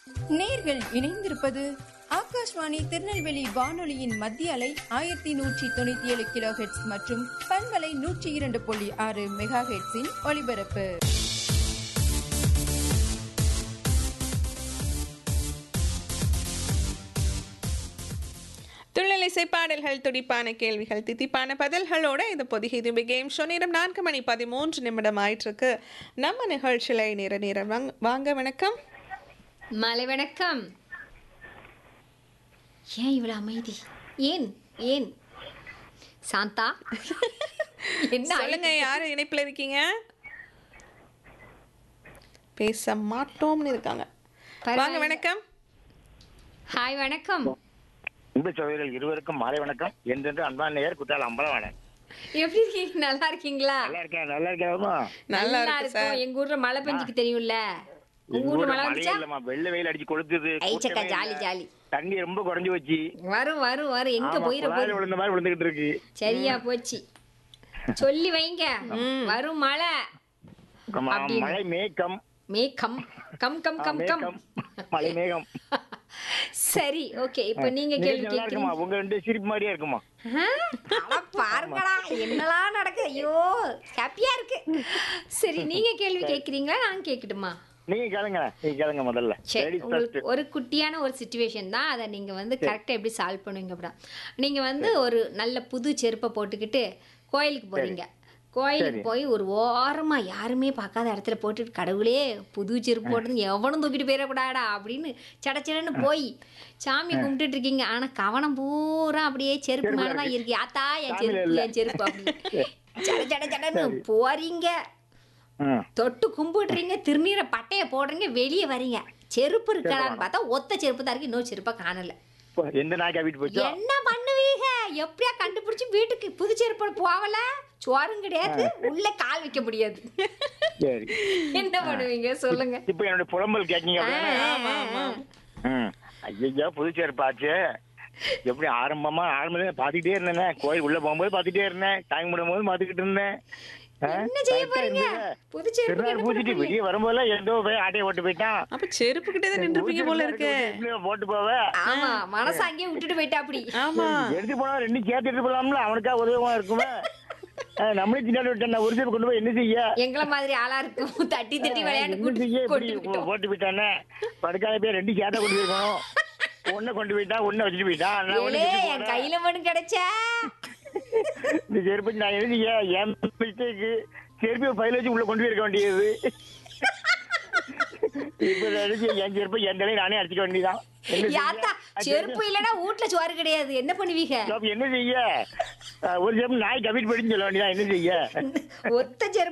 நேர்கள் இணைந்திருப்பது ஆகாஷ்வாணி திருநெல்வேலி வானொலியின் மத்திய அலை ஆயிரத்தி நூற்றி தொண்ணூத்தி ஏழு கிலோ ஹெட்ஸ் மற்றும் பண்பலை நூற்றி இரண்டு புள்ளி ஆறு மெகா ஹெட்ஸின் ஒலிபரப்பு துள்ளலிசை பாடல்கள் துடிப்பான கேள்விகள் தித்திப்பான பதில்களோட இது பொதிகை தும்பி கேம் ஷோ நேரம் நான்கு மணி பதிமூன்று நிமிடம் ஆயிட்டிருக்கு நம்ம நிகழ்ச்சியில் நேர நேரம் வாங்க வாங்க வணக்கம் மலை வணக்கம் ஏன் இவ்வளவு அமைதி ஏன் ஏன் சாந்தா என்ன சொல்லுங்க யார் இணைப்பில் இருக்கீங்க பேச மாட்டோம்னு இருக்காங்க வாங்க பரவாயில்ல. வணக்கம் ஹாய் வணக்கம் இந்து சகோதரர்கள் இருவருக்கும் மாலை வணக்கம் என்றென்று அன்பான நேயர் குற்றால அம்பலவாணன் எப்படி இருக்கீங்க நல்லா இருக்கீங்களா நல்லா இருக்கேன் நல்லா இருக்கேன் நல்லா இருக்கு சார் இருக்கும் எங்க ஊர்ல மழை பெஞ்சுக்கு தெரியும்ல உங்க ஊர்ல மழை வந்துச்சா இல்லம்மா வெள்ள வெயில் அடிச்சு கொளுத்துது ஐச்சக்கா கூட்டமே ஜாலி இல்ல. ஜாலி தண்ணி ரொம்ப குறைஞ்சு வச்சு வரும் வரும் வரும் எங்க ஆமா, போயிட குழாயில போயிரு விழுந்த மாதிரி விழுந்துகிட்டு இருக்கு சரியா போச்சு சொல்லி வைங்க வரும் மழை ஆமா, அப்படின்னு. மழை மேகம் மேகம் கம் கம் கம் கம் மேகம் மழை மேகம் சரி ஓகே இப்போ நீங்க கேள்வி நிகழ்ச்சி நல்லா இருக்குமா கேக்குறீங்க உங்க ரெண்டு சிரிப்பு மாதிரியே இருக்குமா ஆ, அட பாருங்கடா என்னலாம் நடக்குது ஐயோ ஹாப்பியா இருக்கு சரி நீங்க கேள்வி கேக்குறீங்களா நான் கேக்கட்டுமா நீங்க கேளுங்க நீங்க கேளுங்க முதல்ல சரி Ladies உங்களுக்கு first. ஒரு குட்டியான ஒரு சுச்சுவேஷன் தான் அதை நீங்கள் வந்து கரெக்டாக எப்படி சால்வ் பண்ணுவீங்க அப்படின்னா நீங்கள் வந்து ஒரு நல்ல புது செருப்பை போட்டுக்கிட்டு கோயிலுக்கு போகிறீங்க கோயிலுக்கு சரி. போய் ஒரு ஓரமாக யாருமே பார்க்காத இடத்துல போட்டுட்டு கடவுளே புது செருப்பு போட்டு எவனும் தூக்கிட்டு போயிடக்கூடாடா அப்படின்னு சடச்சடன்னு போய் சாமி கும்பிட்டுட்டு இருக்கீங்க ஆனால் கவனம் பூரா அப்படியே செருப்பு மேலே தான் இருக்கு ஆத்தா என் சாமியில செருப்பு இல்ல. என் செருப்பு அப்படி சட சட சடன்னு போறீங்க ம். தொட்டு கும்பிடுறீங்க திருநீரை பட்டைய போடுறீங்க வெளியே வரீங்க செருப்பு இருக்கான்னு பார்த்தா ஒத்த செருப்பு தான் இருக்கு இன்னொரு செருப்பை காணல இப்போ எந்த நாய்க்கா வீட்டு போச்சோ என்ன பண்ணுவீங்க எப்படியா கண்டுபிடிச்சு வீட்டுக்கு புது செருப்பு போகல சோறும் கிடையாது உள்ள கால் வைக்க முடியாது சரி என்ன பண்ணுவீங்க சொல்லுங்க இப்போ என்னோட புலம்பல் கேட்கீங்க ஆ, ஆ, ஆ. ஐயா புதுச்சேர்ப்பாச்சு எப்படி ஆரம்பமா ஆரம்பத்துல பாத்துக்கிட்டே இருந்தேன் கோயில் உள்ள போகும்போது பாத்துக்கிட்டே இருந்தேன் டைம் விடும் பாத்துக்கிட்டு இருந்தேன் ஆ, என்ன செய்ய correct ஆ போறீங்க இருந்தது. புது செருப்பு திருநாள் என்ன பண்ண பூச்சிட்டு போறீங்க? வெளியே வரும்போதெல்லாம் எந்தோ போய் ஆட்டையை ஓட்டு போயிட்டான் அப்ப செருப்பு கிட்டே தான் நின்றுப்பீங்க போல இருக்கு இப்படியே போட்டு போவேன் ஆமா மனசு அங்கேயே விட்டுட்டு போயிட்டா அப்படி ஆமா எடுத்து போனா ரெண்டு சேர்த்து எடுத்து போலாம்ல அவனுக்கா உதவமா இருக்குமே ஆ, நம்மளே திண்டாடி விட்டேன் நான் ஒரு சேர் கொண்டு போய் என்ன செய்ய எங்களை மாதிரி ஆளா இருக்கும் தட்டி தட்டி விளையாண்டு என்ன கூட்டி செய்ய இப்படி கொண்டு விட்டோம் போட்டு போயிட்டானே படுக்காத போய் ரெண்டு சேர்த்தா கொண்டு போயிருக்கணும் ஒன்ன கொண்டு போயிட்டான் ஒன்ன வச்சுட்டு போயிட்டான் நான் ஒண்ணு ஏலே வச்சுட்டு என் போனேன். கையில மட்டும் கிடைச்சா இந்த செருப்பு நான் என்ன செய்ய என் மிஸ்டேக்கு செருப்பை பையில வச்சு உள்ள கொண்டு போயிருக்க வேண்டியது இப்ப நினைச்சு என் செருப்பை என் தலையை நானே அடிச்சுக்க வேண்டியதான் என்ன செய்ய? யாத்தா செருப்பு இல்லனா வீட்ல சோறு கிடையாது என்ன பண்ணுவீங்க அப்ப என்ன செய்ய அஹ் ஒரு செருப்பு நாய் கவிட்டு போயிடுன்னு சொல்ல வேண்டியதான் என்ன செய்ய ஒத்த செருப்பு